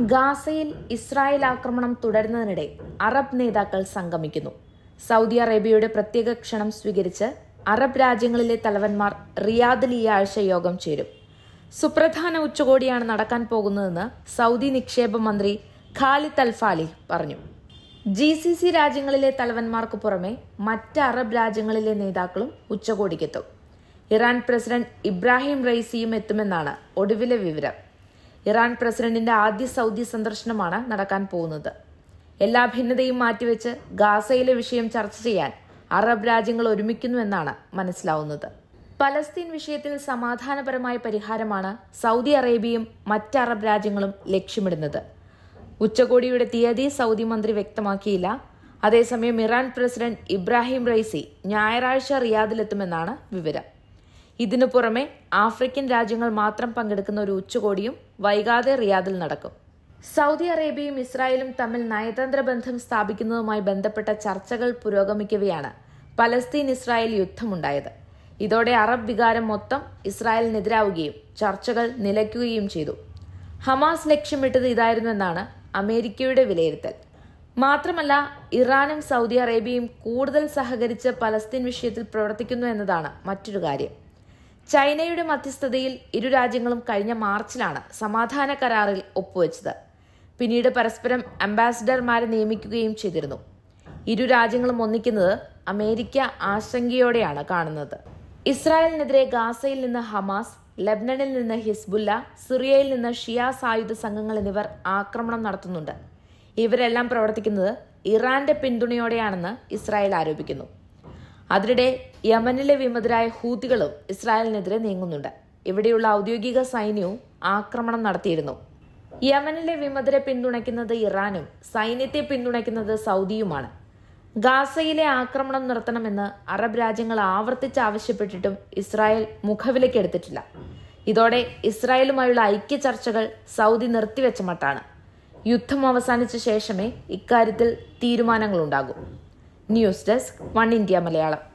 ഗാസയിൽ ഇസ്രായേൽ ആക്രമണം തുടരുന്നതിനിടെ അറബ് നേതാക്കൾ സംഗമിക്കുന്നു സൗദി അറേബ്യയുടെ പ്രത്യേക ക്ഷണം സ്വീകരിച്ച് അറബ് രാജ്യങ്ങളിലെ തലവന്മാർ റിയാദിൽ ഈ ആഴ്ച യോഗം ചേരും സുപ്രധാന ഉച്ചകോടിയാണ് നടക്കാൻ പോകുന്നതെന്ന് സൗദി നിക്ഷേപ മന്ത്രി ഖാലിദ് അൽഫാലി പറഞ്ഞു ജി സി സി രാജ്യങ്ങളിലെ തലവന്മാർക്ക് പുറമെ മറ്റ് അറബ് രാജ്യങ്ങളിലെ നേതാക്കളും ഉച്ചകോടിക്കെത്തും ഇറാൻ പ്രസിഡന്റ് ഇബ്രാഹിം റൈസിയും എത്തുമെന്നാണ് ഒടുവിലെ വിവരം ഇറാൻ പ്രസിഡന്റിന്റെ ആദ്യ സൗദി സന്ദർശനമാണ് നടക്കാൻ പോകുന്നത് എല്ലാ ഭിന്നതയും മാറ്റിവെച്ച് ഗാസയിലെ വിഷയം ചർച്ച ചെയ്യാൻ അറബ് രാജ്യങ്ങൾ ഒരുമിക്കുന്നുവെന്നാണ് മനസ്സിലാവുന്നത് പലസ്തീൻ വിഷയത്തിൽ സമാധാനപരമായ പരിഹാരമാണ് സൗദി അറേബ്യയും മറ്റ് അറബ് രാജ്യങ്ങളും ലക്ഷ്യമിടുന്നത് ഉച്ചകോടിയുടെ തീയതി സൗദി മന്ത്രി വ്യക്തമാക്കിയില്ല അതേസമയം ഇറാൻ പ്രസിഡന്റ് ഇബ്രാഹിം റൈസി ഞായറാഴ്ച റിയാദിലെത്തുമെന്നാണ് വിവരം ഇതിനു പുറമെ ആഫ്രിക്കൻ രാജ്യങ്ങൾ മാത്രം പങ്കെടുക്കുന്ന ഒരു ഉച്ചകോടിയും വൈകാതെ റിയാദിൽ നടക്കും സൗദി അറേബ്യയും ഇസ്രായേലും തമ്മിൽ നയതന്ത്ര ബന്ധം സ്ഥാപിക്കുന്നതുമായി ബന്ധപ്പെട്ട ചർച്ചകൾ പുരോഗമിക്കവെയാണ് പലസ്തീൻ ഇസ്രായേൽ യുദ്ധമുണ്ടായത് ഇതോടെ അറബ് വികാരം മൊത്തം ഇസ്രായേലിനെതിരാവുകയും ചർച്ചകൾ നിലയ്ക്കുകയും ചെയ്തു ഹമാസ് ലക്ഷ്യമിട്ടത് ഇതായിരുന്നുവെന്നാണ് അമേരിക്കയുടെ വിലയിരുത്തൽ മാത്രമല്ല ഇറാനും സൗദി അറേബ്യയും കൂടുതൽ സഹകരിച്ച് പലസ്തീൻ വിഷയത്തിൽ പ്രവർത്തിക്കുന്നു എന്നതാണ് മറ്റൊരു കാര്യം ചൈനയുടെ മധ്യസ്ഥതയിൽ ഇരു രാജ്യങ്ങളും കഴിഞ്ഞ മാർച്ചിലാണ് സമാധാന കരാറിൽ ഒപ്പുവെച്ചത് പിന്നീട് പരസ്പരം അംബാസിഡർമാരെ നിയമിക്കുകയും ചെയ്തിരുന്നു ഇരു രാജ്യങ്ങളും ഒന്നിക്കുന്നത് അമേരിക്ക ആശങ്കയോടെയാണ് കാണുന്നത് ഇസ്രായേലിനെതിരെ ഗാസയിൽ നിന്ന് ഹമാസ് ലബ്നനിൽ നിന്ന് ഹിസ്ബുല്ല സിറിയയിൽ നിന്ന് ഷിയ സായുധ സംഘങ്ങൾ എന്നിവർ ആക്രമണം നടത്തുന്നുണ്ട് ഇവരെല്ലാം പ്രവർത്തിക്കുന്നത് ഇറാന്റെ പിന്തുണയോടെയാണെന്ന് ഇസ്രായേൽ ആരോപിക്കുന്നു അതിനിടെ യമനിലെ വിമതരായ ഹൂതികളും ഇസ്രായേലിനെതിരെ നീങ്ങുന്നുണ്ട് ഇവിടെയുള്ള ഔദ്യോഗിക സൈന്യവും ആക്രമണം നടത്തിയിരുന്നു യമനിലെ വിമതരെ പിന്തുണയ്ക്കുന്നത് ഇറാനും സൈന്യത്തെ പിന്തുണയ്ക്കുന്നത് സൗദിയുമാണ് ഗാസയിലെ ആക്രമണം നിർത്തണമെന്ന് അറബ് രാജ്യങ്ങൾ ആവർത്തിച്ച് ആവശ്യപ്പെട്ടിട്ടും ഇസ്രായേൽ മുഖവിലക്കെടുത്തിട്ടില്ല ഇതോടെ ഇസ്രായേലുമായുള്ള ഐക്യ ചർച്ചകൾ സൗദി നിർത്തിവെച്ച മട്ടാണ് യുദ്ധം അവസാനിച്ച ശേഷമേ ഇക്കാര്യത്തിൽ തീരുമാനങ്ങളുണ്ടാകൂ news desk one India Malayalam